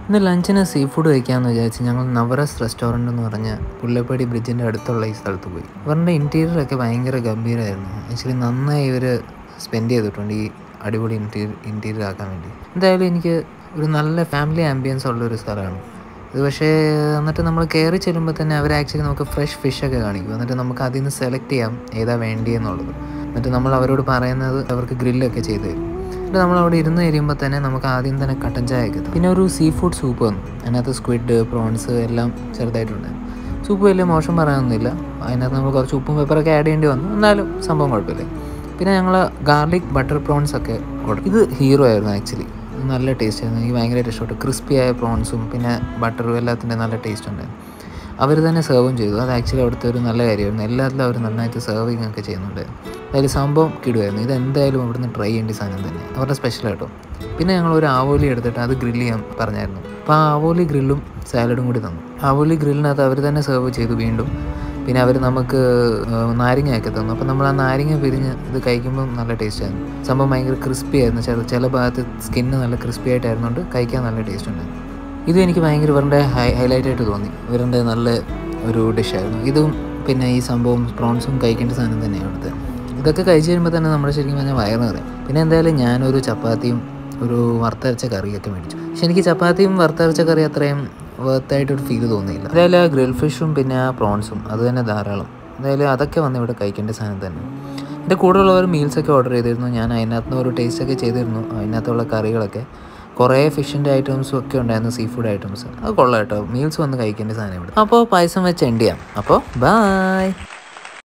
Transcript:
ഇന്ന് ലഞ്ചിന് sea food കഴിക്കാമെന്ന് വിചാരിച്ച് ഞങ്ങൾ നവറസ് റെസ്റ്റോറൻറ്റ് എന്ന് പറഞ്ഞ പുള്ളപ്പടി ബ്രിഡ്ജിൻ്റെ അടുത്തുള്ള ഈ സ്ഥലത്ത് പോയി ഇവരുടെ ഇൻറ്റീരിയർ ഒക്കെ ഭയങ്കര ഗംഭീരമായിരുന്നു ആക്ച്വലി നന്നായി ഇവർ സ്പെൻഡ് ചെയ്തിട്ടുണ്ട് ഈ അടിപൊളി ഇൻറ്റീരിയർ ഇൻറ്റീരിയർ ആക്കാൻ വേണ്ടി എന്തായാലും എനിക്ക് ഒരു നല്ല ഫാമിലി ആംബിയൻസ് ഉള്ള ഒരു സ്ഥലമാണ് ഇത് പക്ഷേ എന്നിട്ട് നമ്മൾ കയറി ചെല്ലുമ്പോൾ തന്നെ അവർ ആക്ച്വലി നമുക്ക് ഫ്രഷ് ഫിഷൊക്കെ കാണിക്കും എന്നിട്ട് നമുക്ക് അതിൽ നിന്ന് സെലക്ട് ചെയ്യാം ഏതാ വേണ്ടിയെന്നുള്ളത് എന്നിട്ട് നമ്മൾ അവരോട് പറയുന്നത് അവർക്ക് ഗ്രില്ലൊക്കെ ചെയ്ത് തരും എന്നിട്ട് നമ്മൾ അവിടെ ഇരുന്ന് കഴിയുമ്പോൾ തന്നെ നമുക്ക് ആദ്യം തന്നെ കട്ടൻ ചായ ഒക്കെ തരും. പിന്നെ ഒരു സീ ഫുഡ് സൂപ്പ് വന്നു അതിനകത്ത് സ്ക്വിഡ് പ്രോൺസ് എല്ലാം ചെറുതായിട്ടുണ്ട് സൂപ്പ് വലിയ മോശം പറയാനൊന്നുമില്ല അതിനകത്ത് നമ്മൾ കുറച്ച് ഉപ്പും പെപ്പറൊക്കെ ആഡ് ചെയ്യേണ്ടി വന്നു എന്നാലും സംഭവം കുഴപ്പമില്ല പിന്നെ ഞങ്ങൾ ഗാർലിക് ബട്ടർ പ്രോൺസ് ഒക്കെ ഓർഡർ ഇത് ഹീറോ ആയിരുന്നു ആക്ച്വലി നല്ല ടേസ്റ്റ് ആയിരുന്നു എനിക്ക് ഭയങ്കരമായിട്ട് ഇഷ്ടപ്പെട്ടു ക്രിസ്പി ആയ പ്രോൺസും പിന്നെ ബട്ടറും എല്ലാത്തിൻ്റെ നല്ല ടേസ്റ്റ് ഉണ്ടായിരുന്നു അവർ തന്നെ സെർവും ചെയ്തു അത് ആക്ച്വലി അവിടുത്തെ ഒരു നല്ല കാര്യമായിരുന്നു എല്ലാത്തിലും അവർ നന്നായിട്ട് സെർവിങ് ഒക്കെ ചെയ്യുന്നുണ്ട് അതിൽ സംഭവം കിടുമായിരുന്നു ഇത് എന്തായാലും അവിടുന്ന് ട്രൈ ചെയ്യേണ്ട സാധനം തന്നെ അവരുടെ സ്പെഷ്യൽ കേട്ടോ പിന്നെ ഞങ്ങൾ ഒരു ആവോലി എടുത്തിട്ട് അത് ഗ്രില്ല് ചെയ്യാൻ പറഞ്ഞായിരുന്നു അപ്പോൾ ആ ആവോലി ഗ്രില്ലും സാലഡും കൂടി തന്നു ആവോലി ഗ്രില്ലിനകത്ത് അവർ തന്നെ സെർവ് ചെയ്തു വീണ്ടും പിന്നെ അവർ നമുക്ക് നാരങ്ങയൊക്കെ തന്നു അപ്പോൾ നമ്മൾ ആ നാരങ്ങ പിരിഞ്ഞ് ഇത് കഴിക്കുമ്പോൾ നല്ല ടേസ്റ്റ് ആയിരുന്നു സംഭവം ഭയങ്കര ക്രിസ്പി ആയിരുന്നു ചില ചില ഭാഗത്ത് സ്കിന്ന് നല്ല ക്രിസ്പി ആയിട്ടായിരുന്നുകൊണ്ട് കഴിക്കാൻ നല്ല ടേസ്റ്റ് ഉണ്ടായിരുന്നു ഇതും എനിക്ക് ഭയങ്കര ഇവരുടെ ഹൈ ഹൈലൈറ്റ് ആയിട്ട് തോന്നി ഇവരുടെ നല്ല ഒരു ഡിഷായിരുന്നു ഇതും പിന്നെ ഈ സംഭവം പ്രോൺസും കഴിക്കേണ്ട സാധനം തന്നെയാണ് അവിടുത്തെ ഇതൊക്കെ കഴിച്ച് കഴിയുമ്പോൾ തന്നെ നമ്മുടെ ശരിക്കും പറഞ്ഞാൽ വയറ് നിറയും പിന്നെ എന്തായാലും ഞാനൊരു ചപ്പാത്തിയും ഒരു വറുത്തരച്ച കറിയൊക്കെ മേടിച്ചു പക്ഷെ എനിക്ക് ചപ്പാത്തിയും വറുത്തരച്ച കറി അത്രയും വർത്തായിട്ടൊരു ഫീൽ തോന്നിയില്ല എന്തായാലും ആ ഗ്രിൽ ഫിഷും പിന്നെ ആ പ്രോൺസും അത് തന്നെ ധാരാളം എന്തായാലും അതൊക്കെ വന്ന് ഇവിടെ കഴിക്കേണ്ട സാധനം തന്നെ എൻ്റെ കൂടെയുള്ളവർ മീൽസൊക്കെ ഓർഡർ ചെയ്തിരുന്നു ഞാൻ അതിനകത്ത് നിന്ന് ഒരു ടേസ്റ്റ് ഒക്കെ ചെയ്തിരുന്നു അതിനകത്തുള്ള കറികളൊക്കെ കുറേ ഫിഷിൻ്റെ ഐറ്റംസും ഒക്കെ ഉണ്ടായിരുന്നു സീ ഫുഡ് ഐറ്റംസ് അത് കൊള്ളാം കേട്ടോ മീൽസ് വന്ന് കഴിക്കേണ്ട സാധനം ഇവിടെ അപ്പോൾ പായസം വെച്ച് എൻഡ് ചെയ്യാം അപ്പോൾ ബായ്